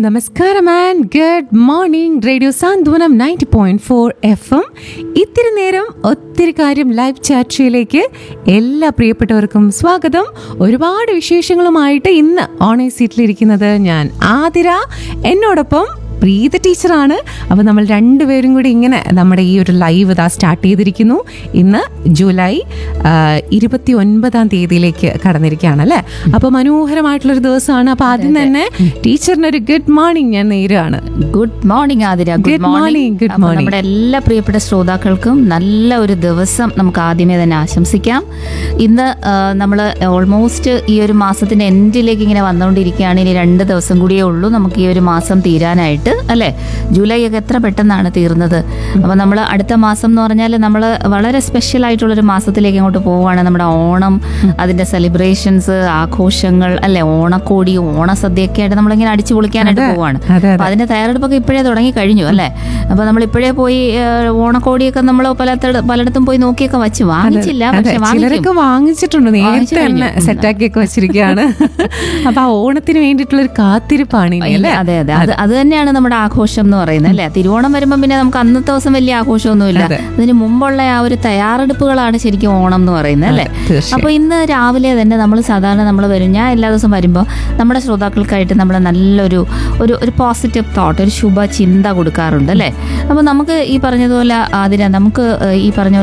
നമസ്കാരം and good morning radio Santhwanam ninety point four F M ഇത്തിരി നേരം ഒത്തിരി കാര്യം ലൈവ് ചാർച്ചയിലേക്ക് എല്ലാ പ്രിയപ്പെട്ടവർക്കും സ്വാഗതം ഒരുപാട് വിശേഷങ്ങളുമായിട്ട് ഇന്ന് ഓണേ സീറ്റിലിരിക്കുന്നത് ഞാൻ ആതിര എന്നോടൊപ്പം പ്രീത ടീച്ചറാണ് അപ്പോൾ നമ്മൾ രണ്ടുപേരും കൂടി ഇങ്ങനെ നമ്മുടെ ഈ ഒരു ലൈവ് ഇതാ സ്റ്റാർട്ട് ചെയ്തിരിക്കുന്നു ഇന്ന് ജൂലൈ ഇരുപത്തി ഒൻപതാം തീയതിയിലേക്ക് കടന്നിരിക്കുകയാണ് അല്ലേ അപ്പോൾ മനോഹരമായിട്ടുള്ളൊരു ദിവസമാണ് അപ്പോൾ ആദ്യം തന്നെ ടീച്ചറിന് ഒരു ഗുഡ് മോർണിംഗ് ഞാൻ നേരുകയാണ് good morning Athira Good good morning, morning good അപ്പൊ morning. നമ്മുടെ എല്ലാ പ്രിയപ്പെട്ട ശ്രോതാക്കൾക്കും നല്ല ഒരു ദിവസം നമുക്ക് ആദ്യമേ തന്നെ ആശംസിക്കാം ഇന്ന് നമ്മൾ ഓൾമോസ്റ്റ് ഈ ഒരു മാസത്തിന്റെ എൻഡിലേക്ക് ഇങ്ങനെ വന്നുകൊണ്ടിരിക്കുകയാണ് ഇനി രണ്ട് ദിവസം കൂടിയേ ഉള്ളൂ നമുക്ക് ഈ ഒരു മാസം തീരാനായിട്ട് അല്ലേ ജൂലൈ ഒക്കെ എത്ര പെട്ടെന്നാണ് തീർന്നത് അപ്പോൾ നമ്മൾ അടുത്ത മാസം എന്ന് പറഞ്ഞാൽ നമ്മൾ വളരെ സ്പെഷ്യൽ ആയിട്ടുള്ളൊരു മാസത്തിലേക്ക് അങ്ങോട്ട് പോവുകയാണ് നമ്മുടെ ഓണം അതിന്റെ സെലിബ്രേഷൻസ് ആഘോഷങ്ങൾ അല്ലെ ഓണക്കോടി ഓണസദ്യയൊക്കെ ആയിട്ട് നമ്മളിങ്ങനെ അടിച്ചു പൊളിക്കാനായിട്ട് അതെ, പോവാണ് അതെ, അപ്പൊ അതിന്റെ തയ്യാറെടുപ്പൊക്കെ ഇപ്പോഴേ തുടങ്ങി കഴിഞ്ഞു അല്ലേ അപ്പൊ നമ്മൾ ഇപ്പോഴേ പോയി ഏഹ്, ഓണക്കോടിയൊക്കെ നമ്മൾ പലയിടത്ത് പലയിടത്തും പോയി നോക്കിയൊക്കെ വച്ച് വാങ്ങിച്ചില്ല അതെ, പക്ഷെ ചിലരൊക്കെ വാങ്ങിക്കും വാങ്ങിച്ചിട്ടുണ്ട് നേരത്തെ വാങ്ങിച്ചു തന്നെ കഴിഞ്ഞു. സെറ്റാക്കിയൊക്കെ വെച്ചിരിക്കുകയാണ് അപ്പൊ ആ ഓണത്തിന് വേണ്ടിയിട്ടുള്ള ഒരു കാത്തിരിപ്പാണ് ഇനി അല്ലേ അതെ അതെ അത് അത് തന്നെയാണ് നമ്മുടെ ആഘോഷം എന്ന് പറയുന്നത് അല്ലേ തിരുവോണം വരുമ്പോൾ പിന്നെ നമുക്ക് അന്നത്തെ ദിവസം വലിയ ആഘോഷമൊന്നുമില്ല അതെ. അതിന് മുമ്പുള്ള ആ ഒരു തയ്യാറെടുപ്പുകളാണ് ശരിക്കും ഓണം എന്ന് പറയുന്നത് അല്ലേ തീർച്ചയായും അപ്പോൾ ഇന്ന് രാവിലെ തന്നെ നമ്മൾ സാധാരണ നമ്മൾ വരും ഞാൻ എല്ലാ ദിവസവും വരുമ്പോൾ നമ്മുടെ ശ്രോതാക്കൾക്കായിട്ട് നമ്മൾ നല്ലൊരു ഒരു ഒരു പോസിറ്റീവ് തോട്ട് ഒരു ശുഭ ചിന്ത കൊടുക്കാറുണ്ട് അല്ലേ അപ്പോൾ നമുക്ക് ഈ പറഞ്ഞതുപോലെ ആതിര നമുക്ക് ഏഹ്, ഈ പറഞ്ഞ പോലെ